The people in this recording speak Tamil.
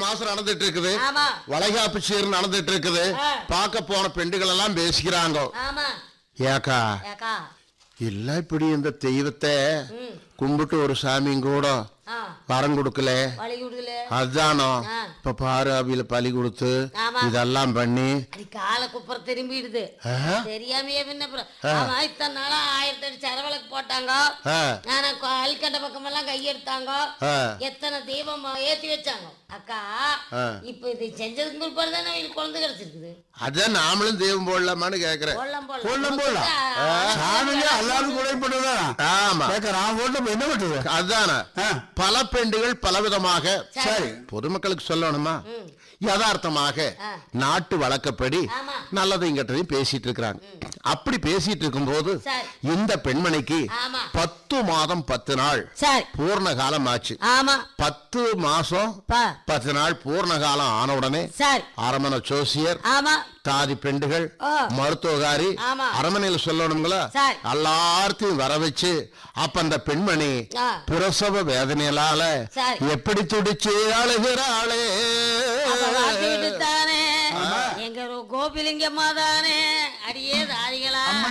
மாசம் நடந்துட்டு இருக்குது ஆமா வளைகாப்பு சீர் நடந்துட்டு இருக்குது ஆ. பார்க்க போன பெண்டுகள் எல்லாம் பேசிக்கிறாங்க ஆமா ஏக்கா ஏக்கா இல்ல இப்படி இந்த தெய்வத்தை ம் கும்பிட்டு ஒரு சாமியும் கூட ஆ வரம் கொடுக்கல வழி விடுதல அதானோ ஆ. இப்ப பாரு அவியில பலி கொடுத்து ஆமா. இதெல்லாம் பண்ணி அது காலை குப்புற திரும்பிடுது ஆ? தெரியாமையே பின்ன அப்புறம் ஆமா இத்தனை நாளா ஆயிரத்தி அடி சரவளுக்கு போட்டாங்க ஆ, ஆனா அல்கண்ட பக்கமெல்லாம் கையெடுத்தாங்க ஆ. எத்தனை தீபம் ஏத்தி வச்சாங்க அக்கா ஆ. இப்ப இது செஞ்சதுக்கு பிற்பாடு தானே அவங்களுக்கு குழந்தை கிடைச்சிருக்குது அதான் நாமளும் தெய்வம் போடலாமான்னு கேக்குறேன் போடலாம் போடலாம் போடலாம் ஆ. சாமிங்க எல்லாரும் கூட பண்ணுதான் ஆமா கேட்க நான் போட்டு இப்ப என்ன பண்றது அதானே ஆ. பல பெண்டுகள் பலவிதமாக சரி. பொதுமக்களுக்கு சொல்லணுமா ம். யதார்த்தமாக ஆ. நாட்டு வழக்கப்படி ஆமா. நல்லதையும் கெட்டதையும் பேசிட்டு இருக்கிறாங்க அப்படி பேசிட்டு இருக்கும்போது சரி. இந்த பெண்மணிக்கு ஆமா. பத்து மாதம் பத்து நாள் சரி பூர்ண காலம் ஆச்சு ஆமா பத்து மாசம் பா பத்து நாள் பூர்ண காலம் ஆன உடனே சரி அரமனை ஜோசியர் ஆமா தாதி பெண்டுகள் ஆ. மருத்துவகாரி ஆமா. அரமனையில் சொல்லணுங்களா சரி. எல்லார்த்தையும் வர வச்சு அப்ப அந்த பெண்மணி ஆ. பிரசவ வேதனையிலால சரி. எப்படி துடிச்சு அழுகிறாளே அப்ப வாக்கிட்டு தானே எங்க கோபிலிங்கம்மா தானே அடியே தாரிகளா